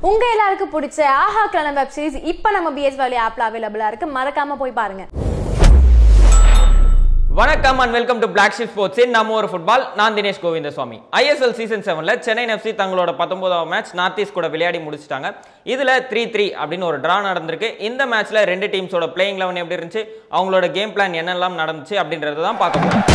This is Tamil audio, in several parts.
உங்க எல்லாருக்கும் பிடிச்ச ஆஹா கிளன வெப் சீரிஸ் இப்போ நம்ம பிஎஸ் வேலி ஆப்ல அவைலபிளா இருக்கு மறக்காம போய் பாருங்க வணக்கம் and welcome to Black Sheep sports இன் நம்ம ஒரு ஃபுட்பால் நான் தினேஷ் கோவிந்தசுவாமி ஐஎஸ்எல் சீசன் செவன்ல சென்னை எஃப்சி தங்களோட பத்தொன்பதாவது மேட்ச் நார்த் ஈஸ்ட் கூட விளையாடி முடிச்சிட்டாங்க இதுல த்ரீ த்ரீ அப்படின்னு ஒரு டிரா நடந்திருக்கு இந்த மேட்ச்ல ரெண்டு டீம்ஸோட பிளேயிங் லெவன் எப்படி இருந்துச்சு அவங்களோட கேம் பிளான் என்னெல்லாம் நடந்துச்சு அப்படின்றத தான் பார்க்க போறோம்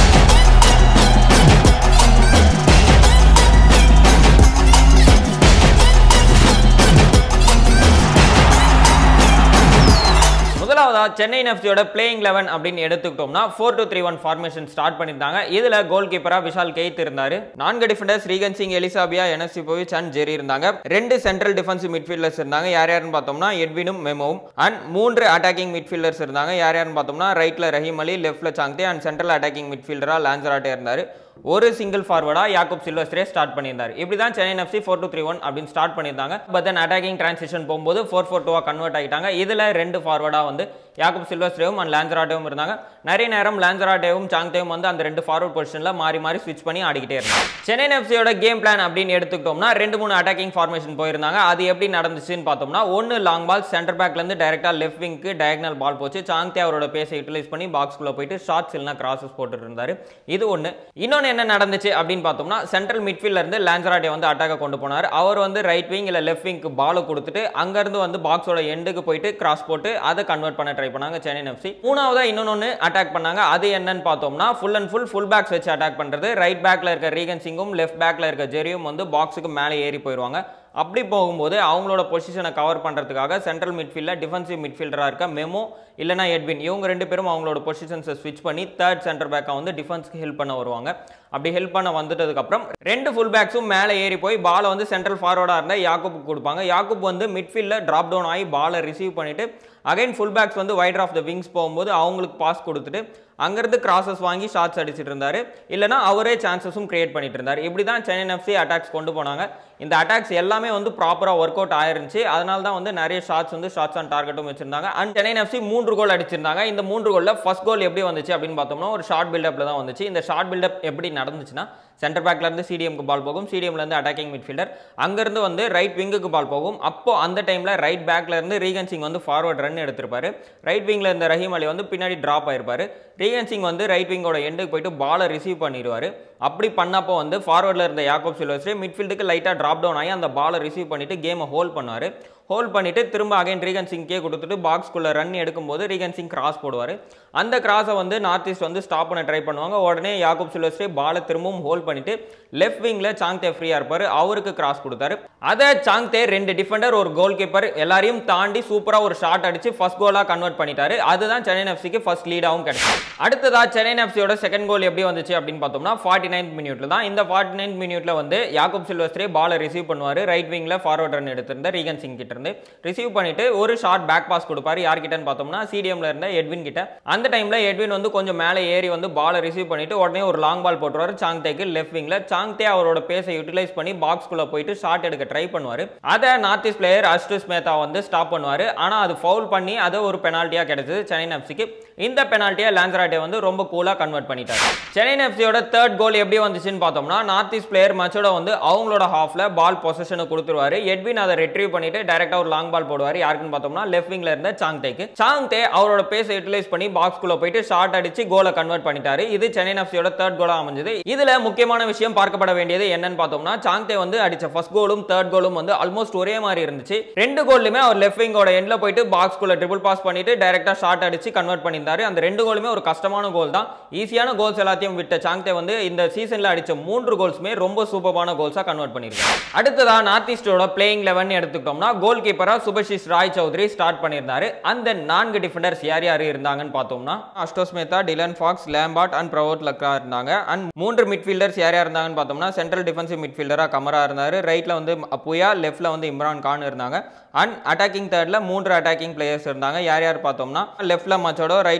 முதலாவதா சென்னை எஃப்சியோட பிளேயிங் லெவன் அப்படின்னு எடுத்துக்கிட்டோம்னா four two three one formation start பண்ணியிருந்தாங்க இதுல கோல் கீப்பரா விஷால் கெய்த் இருந்தாரு நான்கு டிஃபெண்டர்ஸ் ரீகன் சிங் எலிசாபியா என்எஸ்சி போவிச் அண்ட் ஜெரி இருந்தாங்க ரெண்டு சென்ட்ரல் டிஃபென்சிவ் மிட்ஃபீல்டர்ஸ் இருந்தாங்க யார் யாருன்னு பார்த்தோம்னா எட்வினும் மெமோவும் அண்ட் மூன்று அட்டாக்கிங் மிட்ஃபீல்டர்ஸ் இருந்தாங்க யார் யாருன்னு பார்த்தோம்னா ரைட்ல ரஹீம் அலி லெஃப்ட்ல சாங்தே அண்ட் சென்ட்ரல் அட்டாக்கிங் மிட்ஃபீல்டரா லான்சராட்டே இருந்தாரு ஒரு சிங்கிள் ஃபார்வர்டா யாக்கூப் சில்வஸ்ட்ரே ஸ்டார்ட் பண்ணியிருந்தார் இப்படி தான் Chennai FC four two three one அப்படின்னு ஸ்டார்ட் பண்ணியிருந்தாங்க பட் தென் அட்டாக்கிங் டிரான்சிஷன் போகும்போது ஃபோர் ஃபோர் டூவாக கன்வெர்ட் ஆகிட்டாங்க இதில் ரெண்டு ஃபார்வர்டாக வந்து யாக்கூப் சில்வஸ்ட்ரேவும் அண்ட் லான்சராட்டேவும் இருந்தாங்க நிறைய நேரம் லான்சராட்டேவும் சாங்தேவும் வந்து அந்த ரெண்டு ஃபார்வர்ட் பொசிஷனில் மாறி மாறி ஸ்விட்ச் பண்ணி ஆடிக்கிட்டே இருந்தாங்க சென்னை எஃப்சியோட கேம் பிளான் அப்படின்னு எடுத்துக்கிட்டோம்னா ரெண்டு மூணு அட்டாக்கிங் ஃபார்மேஷன் போயிருந்தாங்க அது எப்படி நடந்துச்சுன்னு பார்த்தோம்னா ஒன்று லாங் பால் சென்டர் பேக்லேருந்து டைரெக்டாக லெஃப்ட் விங்க்கு டயக்னல் பால் போச்சு சாங்தே அவரோட பேஸை யூட்டிலைஸ் பண்ணி பாக்ஸ்குள்ளே போயிட்டு ஷார்ட்ஸ் இல்லைனா கிராசஸ் போட்டுட்டு இருந்தாரு இது ஒன்று இன்னொன்று என்ன நடந்துச்சு அப்படின்னு பார்த்தோம்னா சென்ட்ரல் மிட்ஃபீல்ட்ல இருந்து லான்சராட்டே வந்து அட்டாக கொண்டு போனார் அவர் வந்து ரைட் விங் இல்லை லெஃப்ட் விங்க்கு பாலை கொடுத்துட்டு அங்கேருந்து வந்து பாக்ஸோட எண்டுக்கு போயிட்டு கிராஸ் போட்டு அதை கன்வெர்ட் பண்ண ட்ரை பண்ணாங்க சென்னை எஃப்சி மூணாவதா இன்னொன்று அட்டாக் பண்ணாங்க அது என்னன்னு பார்த்தோம்னா full and full full backs வச்சு அட்டாக் பண்ணுறது ரைட் பேக்ல இருக்க ரீகன் சிங்கும் லெஃப்ட் பேக்ல இருக்க ஜெரியும் வந்து பாக்ஸுக்கு மேலே ஏறி போயிடுவாங்க அப்படி போகும்போது அவங்களோட பொசிஷனை கவர் பண்ணுறதுக்காக சென்ட்ரல் மிட்ஃபீல்டில் டிஃபென்சிவ் மிட்ஃபீல்டராக இருக்க மெமோ இல்லைனா எட்வின் இவங்க ரெண்டு பேரும் அவங்களோட பொசிஷன்ஸை ஸ்விட்ச் பண்ணி தேர்ட் சென்டர் பேக்காக வந்து டிஃபென்ஸ்க்கு ஹெல்ப் பண்ண வருவாங்க அப்படி ஹெல்ப் பண்ண வந்துட்டதுக்கப்புறம் ரெண்டு ஃபுல் பேக்ஸும் மேலே ஏறி போய் பாலை வந்து சென்ட்ரல் ஃபார்வர்டாக இருந்தால் யாக்குப் கொடுப்பாங்க யாக்குப் வந்து மிட்ஃபீல்டில் ட்ராப் டவுன் ஆகி பாலை ரிசீவ் பண்ணிவிட்டு அகைன் ஃபுல் பேக்ஸ் வந்து வைட் ஆஃப் த விங்ஸ் போகும்போது அவங்களுக்கு பாஸ் கொடுத்துட்டு அங்கேருந்து கிராசஸ் வாங்கி ஷாட்ஸ் அடிச்சிட்டு இருந்தார் இல்லைனா அவரே சான்சஸும் கிரியேட் பண்ணிட்டு இருந்தார் இப்படி தான் சென்னை எஃப்சி அட்டாக்ஸ் கொண்டு போனாங்க இந்த அட்டாக்ஸ் எல்லாமே வந்து ப்ராப்பராக ஒர்க் அவுட் ஆயிருந்துச்சு அதனால தான் வந்து நிறைய ஷாட்ஸ் வந்து ஷாட்ஸ் ஆன் டார்கெட்டும் வச்சிருந்தாங்க அண்ட் சென்னை எஃப்சி மூன்று கோல் அடிச்சிருந்தாங்க இந்த மூன்று கோலில் ஃபர்ஸ்ட் கோல் எப்படி வந்துச்சு அப்படின்னு பார்த்தோம்னா ஒரு ஷார்ட் பில்டப்பில் தான் வந்துச்சு இந்த ஷார்ட் பில்டப் எப்படி நடந்துச்சுன்னா சென்டர் பேக்ல இருந்து சிடிஎம்க்கு பால் போகும் சிடிஎம்ல இருந்து அட்டாக்கிங் மிட்ஃபீல்டர் அங்கேருந்து வந்து ரைட் விங்குக்கு பால் போகும் அப்போ அந்த டைமில் ரைட் பேக்ல இருந்து ரீகன் சிங் வந்து ஃபார்வர்ட் ரன் எடுத்திருப்பாரு ரைட் விங்ல இருந்த ரஹீம் அலி வந்து பின்னாடி ட்ராப் ஆயிருப்பாரு ரீகன் சிங் வந்து ரைட் விங்கோட எண்டுக்கு போயிட்டு பாலை ரிசீவ் பண்ணிடுவார் அப்படி பண்ணப்போ வந்து ஃபார்வர்டில் இருந்த யாக்கோப் சில்வஸ்ரே மிட்ஃபீல்டுக்கு லைட்டாக ட்ராப் டவுன் ஆகி அந்த பாலை ரிசீவ் பண்ணிட்டு கேமை ஹோல்ட் பண்ணார் ஹோல்ட் பண்ணிட்டு திரும்ப அகைன் ரீகன் சிங்கே கொடுத்துட்டு பாக்ஸ்குள்ளே ரன் எடுக்கும்போது ரீகன் சிங் கிராஸ் போடுவார் அந்த கிராஸை வந்து நார்த் ஈஸ்ட் வந்து ஸ்டாப் பண்ண ட்ரை பண்ணுவாங்க உடனே யாக்கூப் சில்வஸ்ரே பாலை திரும்பவும் ஹோல்ட் பண்ணிட்டு லெஃப்ட் விங்கில் சாங்தே ஃப்ரீயாக இருப்பார் அவருக்கு கிராஸ் கொடுத்தாரு அதை சாங்தே ரெண்டு டிஃபெண்டர் ஒரு கோல் கீப்பர் எல்லாரையும் தாண்டி சூப்பராக ஒரு ஷாட் அடிச்சு ஃபர்ஸ்ட் கோலாக கன்வெர்ட் பண்ணிட்டாரு அதுதான் சென்னை எஃப்சிக்கு ஃபர்ஸ்ட் லீடாகவும் கிடைக்கும் அடுத்ததா சென்னை எஃப்சியோட செகண்ட் கோல் எப்படி வந்துச்சு அப்படின்னு பார்த்தோம்னா ஃபார்ட்டி நைன்த் மினிட்ல தான் இந்த ஃபார்ட்டி நைன்த் மினிட்ல வந்து யாக்கூப் சில்வஸ்ரே பாலை ரிசீவ் பண்ணுவார் ரைட் விங்கில் ஃபார்வர்ட் ரன் எடுத்திருந்த ரீகன் சிங் கிட்ட இருந்து ரிசீவ் பண்ணிட்டு ஒரு ஷார்ட் பேக் பாஸ் கொடுப்பாரு யார்கிட்டன்னு பார்த்தோம்னா சிடிஎம்ல இருந்த எட்வின் கிட்ட அந்த டைம்ல எட்வின் வந்து கொஞ்சம் மேலே ஏறி வந்து பாலை ரிசீவ் பண்ணிட்டு உடனே ஒரு லாங் பால் போட்டுருவாரு சாங்தேக்கு லெஃப்ட் விங்ல சாங்தே அவரோட பேஸை யூட்டிலைஸ் பண்ணி பாக்ஸ்குள்ள போயிட்டு ஷாட் எடுக்க ட்ரை பண்ணுவாரு அதை North East player Ashutosh Mehta வந்து ஸ்டாப் பண்ணுவாரு ஆனா அது ஃபவுல் பண்ணி அதை ஒரு பெனால்ட்டியா கிடைச்சது சென்னை எஃப்சிக்கு இந்த பெனால்ட்டியை லான்சராட்டே வந்து ரொம்ப கூலா கன்வெர்ட் பண்ணிட்டாரு சென்னை எஃப்சியோட தேர்ட் கோல் எப்படி வந்துச்சுன்னு பார்த்தோம்னா நார்த் ஈஸ்ட் பிளேயர் மச்சோட வந்து அவங்களோட ஹாஃப்ல பால் பொசிஷனை கொடுத்துருவாரு எட்வின் அதை ரெட்ரீவ் பண்ணிட்டு டைரக்டா ஒரு லாங் பால் போடுவார் யாருக்குன்னு பார்த்தோம்னா லெஃப்ட் விங்ல இருந்த சாங்தேக்கு சாங்தே அவரோட பேஸை யூட்டிலைஸ் பண்ணி பாக்ஸ்குள்ள போயிட்டு ஷார்ட் அடிச்சு கோலை கன்வெர்ட் பண்ணிட்டாரு இது சென்னை எஃப்சியோட தேர்ட் கோலா அமைஞ்சது இதுல முக்கியமான விஷயம் பார்க்கப்பட வேண்டியது என்னன்னு பார்த்தோம்னா சாங்தே வந்து அடிச்ச ஃபர்ஸ்ட் கோலும் தேர்ட் கோலும் வந்து ஆல்மோஸ்ட் ஒரே மாதிரி இருந்துச்சு ரெண்டு கோல்லுமே அவர் லெஃப்ட் விங்கோட எண்ட்ல போயிட்டு பாக்ஸ்குள்ள ட்ரிபிள் பாஸ் பண்ணிட்டு டைரக்டா ஷார்ட் அடிச்சு கன்வெர்ட் பண்ணியிருந்தாரு அந்த ரெண்டு கோலுமே ஒரு கஷ்டமான கோல் தான் ஈஸியான கோல்ஸ் எல்லாத்தையும் விட்ட சாங்தே வந்து இந்த சீசன்ல அடிச்ச மூன்று கோல்ஸுமே ரொம்ப சூப்பரான கோல்ஸா கன்வெர்ட் பண்ணியிருக்காரு அடுத்ததா நார்த் ஈஸ்டோட பிளேயிங் லெவன் எடுத்துக்கிட்டோம்னா கோல் கீப்பரா சுபஷிஷ் ராய் சௌத்ரி ஸ்டார்ட் பண்ணியிருந்தாரு அந்த நான்கு டிஃபெண்டர்ஸ் யார் யார் இருந்தாங்கன்னு பார்த்தோம்னா அஷ்டோஸ் மேத்தா டிலன் ஃபாக்ஸ் லேம்பாட் அண்ட் பிரவோட் லக்ரா இருந்தாங்க அண்ட் மூன்று மிட்ஃபீல்டர்ஸ் யார் யார் இருந்தாங்கன்னு பார்த்தோம்னா சென்ட்ரல் டிஃபென்சிவ் மிட்ஃபீல்டரா கமரா இருந்தாரு ரைட்ல வந்து அப்புயா லெஃப்ட்ல வந்து இம்ரான் கான் இருந்தாங்க அண்ட் அட்டாக்கிங் தேர்ட்ல மூன்று அட்டாக்கிங் பிளேயர்ஸ் இருந்தாங்க யார் யார் பார்த்தோம்னா லெஃப்ட்ல மச்சோடோ ரைட்ல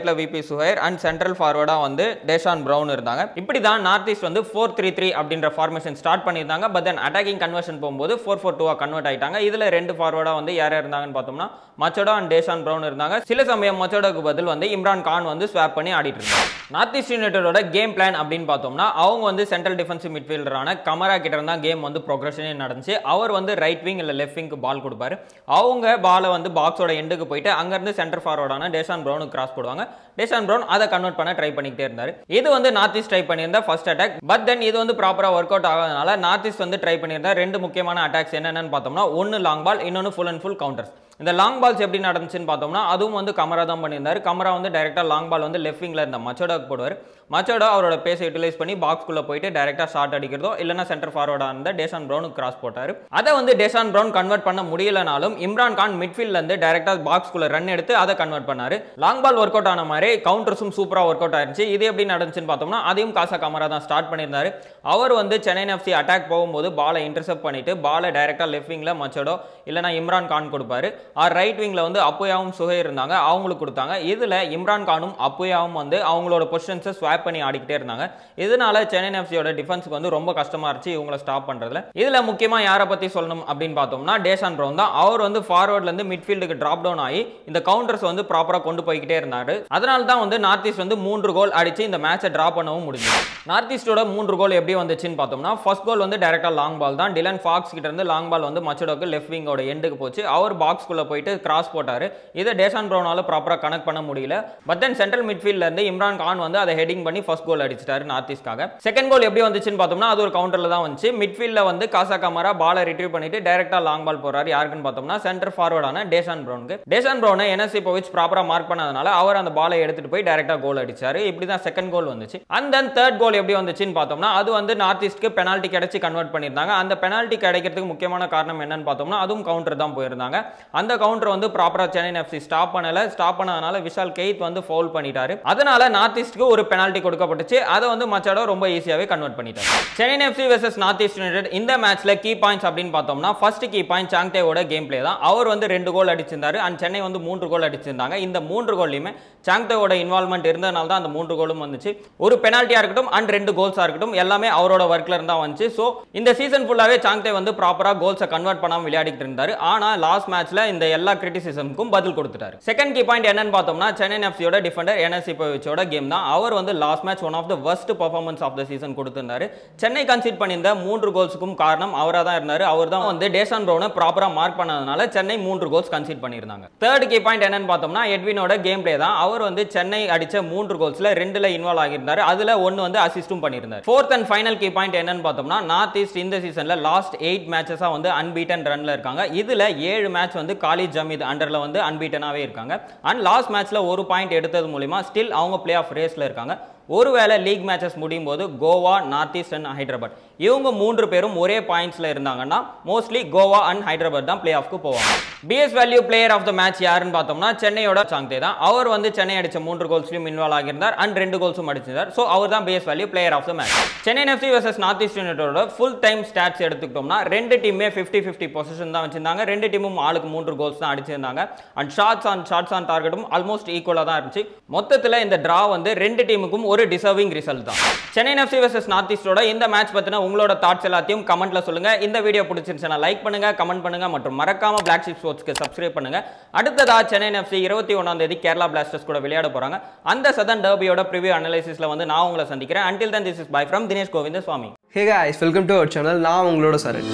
ரைட்ல விபி சுஹைர் அண்ட் சென்ட்ரல் ஃபார்வர்டா வந்து டேஷான் பிரவுன் இருந்தாங்க இப்படி தான் நார்த் ஈஸ்ட் வந்து ஃபோர் த்ரீ த்ரீ அப்படின்ற ஃபார்மேஷன் ஸ்டார்ட் பண்ணியிருந்தாங்க பட் தென் அட்டாக்கிங் கன்வர்ஷன் போகும்போது ஃபோர் ஃபோர் டூவா கன்வெர்ட் ஆயிட்டாங்க இதுல ரெண்டு ஃபார்வர்டா வந்து யார் யார் இருந்தாங்கன்னு பார்த்தோம்னா மச்சோடோ அண்ட் டேஷான் பிரவுன் இருந்தாங்க சில சமயம் மச்சோடோக்கு பதில் வந்து இம்ரான் கான் வந்து ஸ்வாப் பண்ணி ஆடிட்டு இருந்தாங்க நார்த் ஈஸ்ட் யுனைடோட கேம் பிளான் அப்படின்னு பார்த்தோம்னா அவங்க வந்து சென்ட்ரல் டிஃபென்சிவ் மிட்ஃபீல்டரான கமரா கிட்ட இருந்தா கேம் வந்து ப்ரோக்ரஷனே நடந்துச்சு அவர் வந்து ரைட் விங் இல்லை லெஃப்ட் விங்க்கு பால் கொடுப்பாரு அவங்க பாலை வந்து பாக்ஸோட எண்டுக்கு போயிட்டு அங்கேருந்து சென்டர் ஃபார்வர்டான டேஷான் ப்ரௌனுக்கு கிராஸ் போடுவாங்க டேஷான் ப்ரௌன் அதை கன்வெர்ட் பண்ண ட்ரை பண்ணிக்கிட்டே இருந்தார் இது வந்து நார்த் ஈஸ்ட் ட்ரை பண்ணியிருந்த ஃபர்ஸ்ட் அட்டாக் பட் தென் இது வந்து ப்ராப்பராக ஒர்க் அவுட் ஆகாதனால நார்த் ஈஸ்ட் வந்து ட்ரை பண்ணியிருந்தா ரெண்டு முக்கியமான அட்டாக்ஸ் என்னென்னு பார்த்தோம்னா ஒன்று லாங் பால் இன்னொன்று ஃபுல் அண்ட் ஃபுல் கவுண்டர்ஸ் இந்த லாங் பால்ஸ் எப்படி நடந்துச்சுன்னு பார்த்தோம்னா அதுவும் வந்து கமரா தான் பண்ணியிருந்தாரு கமரா வந்து டைரெக்டாக லாங் பால் வந்து லெஃப்ட் விங்கில் இருந்த மச்சோடாக்கு போடுவார் மச்சோடா அவரோட பேஸை யூட்டிலைஸ் பண்ணி பாக்ஸ்குள்ளே போயிட்டு டைரெக்டாக ஷாட் அடிக்கிறதோ இல்லைனா சென்டர் ஃபார்வர்டாக இருந்த டேஷான் ப்ரௌனுக்கு கிராஸ் போட்டார் அதை வந்து டேஷான் ப்ரௌன் கன்வெர்ட் பண்ண முடியலனாலும் இம்ரான் கான் மிட்ஃபீல்ட்லேருந்து டைரெக்டாக பாக்ஸ்குள்ளே ரன் எடுத்து அதை கன்வெர்ட் பண்ணார் லாங் பால் ஒர்க் அவுட் ஆன மாதிரி கவுண்டர்ஸும் சூப்பராக ஒர்க் அவுட் ஆயிருச்சு இது எப்படி நடந்துச்சுன்னு பார்த்தோம்னா அதையும் காசா கமரா தான் ஸ்டார்ட் பண்ணியிருந்தாரு அவர் வந்து சென்னை எஃப்சி அட்டாக் போகும்போது பாலை இன்டர்செப்ட் பண்ணிட்டு பாலை டைரெக்டாக லெஃப்ட் விங்கில் மச்சோடோ இல்லைனா இம்ரான் கான் கொடுப்பாரு ஆர் ரைட் விங்கில் வந்து அப்புயாவும் சுகை இருந்தாங்க அவங்களுக்கு கொடுத்தாங்க இதில் இம்ரான் கானும் அப்புயாவும் வந்து அவங்களோட பொசிஷன்ஸை ஸ்வாப் பண்ணி ஆடிக்கிட்டே இருந்தாங்க இதனால சென்னை எஃப்சியோட டிஃபென்ஸுக்கு வந்து ரொம்ப கஷ்டமா இருந்துச்சு இவங்கள ஸ்டாப் பண்றதுல இதுல முக்கியமா யாரை பத்தி சொல்லணும் அப்படின்னு பார்த்தோம்னா டேஷான் ப்ரௌன் தான் அவர் வந்து ஃபார்வர்ட்ல இருந்து மிட்ஃபீல்டுக்கு டிராப் டவுன் ஆகி இந்த கவுண்டர்ஸ் வந்து ப்ராப்பரா கொண்டு போய்கிட்டே இருந்தாரு அதனால தான் வந்து நார்த் ஈஸ்ட் வந்து மூன்று கோல் அடிச்சு இந்த மேட்சை டிரா பண்ணவும் முடிஞ்சது நார்த் ஈஸ்டோட மூன்று கோல் எப்படி வந்துச்சுன்னு பார்த்தோம்னா ஃபர்ஸ்ட் கோல் வந்து டைரக்டா லாங் பால் தான் டிலன் ஃபாக்ஸ் கிட்ட இருந்து லாங் பால் வந்து மச்சடோக்கு லெஃப்ட் விங்கோட எண்டுக்கு போச்சு அவர் பாக்ஸ்குள்ள போயிட்டு கிராஸ் போட்டாரு இதை டேஷான் ப்ரௌனால ப்ராப்பரா கனெக்ட் பண்ண முடியல பட் தென் சென்ட்ரல் மிட்ஃபீல்ட்ல இருந்து இம்ரான் கான் வந்து அதை ஹெடிங் பண்ணி ஃபர்ஸ்ட் கோல் அடிச்சிட்டாரு நார்த் ஈஸ்ட்காக செகண்ட் கோல் எப்படி வந்துச்சுன்னு பார்த்தோம்னா அது ஒரு கவுண்டர்ல தான் வந்துச்சு மிட்ஃபீல்ட்ல வந்து காசா கமரா பாலை ரிட்ரீவ் பண்ணிட்டு டைரக்டா லாங் பால் போறாரு யாருக்குன்னு பார்த்தோம்னா சென்டர் ஃபார்வர்டான டேஷான் ப்ரௌனுக்கு டேஷான் ப்ரௌனை என்எஸ்சி போவிச் ப்ராப்பரா மார்க் பண்ணதுனால அவர் அந்த பாலை எடுத்துட்டு போய் டைரக்டா கோல் அடிச்சாரு இப்படி தான் செகண்ட் கோல் வந்துச்சு அண்ட் தென் தேர்ட் கோல் எப்படி வந்துச்சுன்னு பார்த்தோம்னா அது வந்து நார்த் ஈஸ்ட்க்கு பெனால்ட்டி கிடைச்சி கன்வெர்ட் பண்ணியிருந்தாங்க அந்த பெனால்ட்டி கிடைக்கிறதுக்கு முக்கியமான காரணம் என்னன்னு பார்த்தோம்னா அதுவும் கவுண்டர் தான் போயிருந்தாங்க அந்த கவுண்டர் வந்து ப்ராப்பரா சென்னை எஃப்சி ஸ்டாப் பண்ணல ஸ்டாப் பண்ணதுனால விஷால் கெய்த் வந்து ஃபவுல் பண்ணிட்டாரு அதனால நார்த் ஈஸ்ட்க்கு ஒரு பெனால்ட்டி கொடுக்கப்பட்டுச்சு அதை வந்து மச்சாடோ ரொம்ப ஈஸியாவே கன்வெர்ட் பண்ணிட்டாரு Chennai FC versus North East United இந்த மேட்ச்ல கீ பாயிண்ட்ஸ் அப்படின்னு பார்த்தோம்னா ஃபர்ஸ்ட் கீ பாயிண்ட் சாங்டேவோட கேம் பிளே தான் அவர் வந்து ரெண்டு கோல் அடிச்சிருந்தாரு அண்ட் சென்னை வந்து மூன்று கோல் அடிச்சிருந்தாங்க இந்த மூன்று கோல்லையுமே சாங்டேவோட இன்வால்மெண்ட் இருந்ததுனால தான் அந்த மூன்று கோலும் வந்துச்சு ஒரு பெனால்ட்டியா இருக்கட்டும் அண்ட் ரெண்டு கோல்ஸா இருக்கட்டும் எல்லாமே அவரோட ஒர்க்ல இருந்தா வந்துச்சு ஸோ இந்த சீசன் ஃபுல்லாவே சாங்டே வந்து ப்ராப்பரா கோல்ஸை கன்வெர்ட் பண்ணாம விளையாடிட்டு இருந்தாரு ஆனா லாஸ்ட் மேட்ச்ல இந்த எல்லா கிரிட்டிசிசம்க்கும் பதில் கொடுத்துட்டாரு செகண்ட் கீ பாயிண்ட் என்னன்னு பார்த்தோம்னா சென்னை எஃப்சியோட டிஃபெண்டர் என்எஸ்சி போவிச்சோட கேம் தான் அவர் வந்து last match one of the worst performance of the season கொடுத்திருந்தாரு சென்னை கன்சீட் பண்ணியிருந்த மூன்று கோல்ஸுக்கும் காரணம் அவராக தான் இருந்தாரு அவர் தான் வந்து டேஷான் ப்ரௌனை ப்ராப்பரா மார்க் பண்ணதுனால சென்னை மூன்று கோல்ஸ் கன்சீட் பண்ணியிருந்தாங்க தேர்ட் கீ பாயிண்ட் என்னன்னு பார்த்தோம்னா எட்வினோட கேம் பிளே தான் அவர் வந்து சென்னை அடிச்ச மூன்று கோல்ஸ்ல ரெண்டுல இன்வால்வ் ஆகியிருந்தாரு அதுல ஒன்னு வந்து அசிஸ்டும் பண்ணியிருந்தார் fourth and final key point என்னன்னு பார்த்தோம்னா நார்த் ஈஸ்ட் இந்த சீசன்ல லாஸ்ட் எயிட் மேட்சஸா வந்து அன்பீட்டன் ரன்ல இருக்காங்க இதுல ஏழு மேட்ச் வந்து காலித் ஜமீத் அண்டர்ல வந்து அன்பீட்டனாவே இருக்காங்க அண்ட் லாஸ்ட் மேட்ச்ல ஒரு பாயிண்ட் எடுத்தது மூலியமா ஸ்டில் அவங்க பிளே ஆஃப் ரேஸ்ல இருக்காங்க ஒருவேளை லீக் மேட்சஸ் முடியும் போது Goa North East and Hyderabad இவங்க மூன்று பேரும் ஒரே பாயிண்ட்ஸ்ல இருந்தாங்கன்னா மோஸ்ட்லி கோவா அண்ட் ஹைதராபாத் தான் பிளே ஆஃப்க்கு போவாங்க PS value player of the match யாருன்னு பார்த்தோம்னா சென்னையோட சாங்தே தான் அவர் வந்து சென்னை அடிச்ச மூன்று கோல்ஸ்லையும் இன்வால்வ் ஆகியிருந்தார் அண்ட் ரெண்டு கோல்ஸும் அடிச்சிருந்தார் ஸோ அவர் தான் PS value player of the match Chennai FC versus North East யுனைடோட ஃபுல் டைம் ஸ்டாட்ஸ் எடுத்துக்கிட்டோம்னா ரெண்டு டீமே ஃபிஃப்டி ஃபிஃப்டி பொசிஷன் தான் வச்சிருந்தாங்க ரெண்டு டீமும் ஆளுக்கு மூன்று கோல்ஸ் தான் அடிச்சிருந்தாங்க and shots on shots on டார்கெட்டும் ஆல்மோஸ்ட் ஈக்குவலாக தான் இருந்துச்சு மொத்தத்தில் இந்த டிரா வந்து ரெண்டு டீமுக்கும் ஒரு டிசர்விங் ரிசல்ட் தான் சென்னை எஃப்சி வர்சஸ் நார்த் ஈஸ்டோட இந்த மேட்ச் பற்றின உங்களோட தாட்ஸ் எல்லாத்தையும் கமெண்ட்ல சொல்லுங்க இந்த வீடியோ பிடிச்சிருந்துச்சுன்னா லைக் பண்ணுங்க கமெண்ட் பண்ணுங்க மற்றும் மறக்காம பிளாக் ஷிப் ஸ்போர்ட்ஸ்க்கு சப்ஸ்கிரைப் பண்ணுங்க அடுத்ததா சென்னை எஃப்சி இருபத்தி ஒன்றாம் தேதி கேரளா பிளாஸ்டர்ஸ் கூட விளையாட போறாங்க அந்த சதன் டர்பியோட ப்ரிவியூ அனலைசிஸ்ல வந்து நான் உங்களை சந்திக்கிறேன் until then this is bye from Dinesh Govindaswamy hey guys welcome to our channel நான் உங்களோட சரண்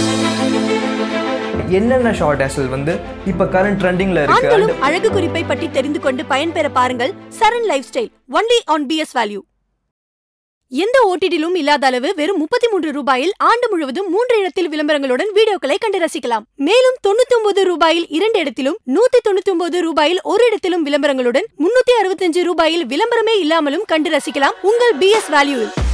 என்னென்ன ஷார்ட் ஹேசல் வந்து இப்போ கரண்ட் ட்ரெண்டிங்கில் இருக்கு ஆண்களும் அழகு குறிப்பை பற்றி தெரிந்து கொண்டு பயன்பெற பாருங்கள் Charan lifestyle only on BS value எந்த ஓடிடிலும் இல்லாத அளவு வெறும் முப்பத்தி மூன்று ரூபாயில் ஆண்டு முழுவதும் மூன்று இடத்தில் விளம்பரங்களுடன் வீடியோக்களை கண்டு ரசிக்கலாம் மேலும் தொண்ணூத்தி ஒன்பது ரூபாயில் இரண்டு இடத்திலும் நூத்தி தொண்ணூத்தி ஒன்பது ரூபாயில் ஒரு இடத்திலும் விளம்பரங்களுடன் முன்னூத்தி அறுபத்தஞ்சு ரூபாயில் விளம்பரமே இல்லாமலும் கண்டு ரசிக்கலாம் உங்கள் பிஎஸ் வேல்யூவில்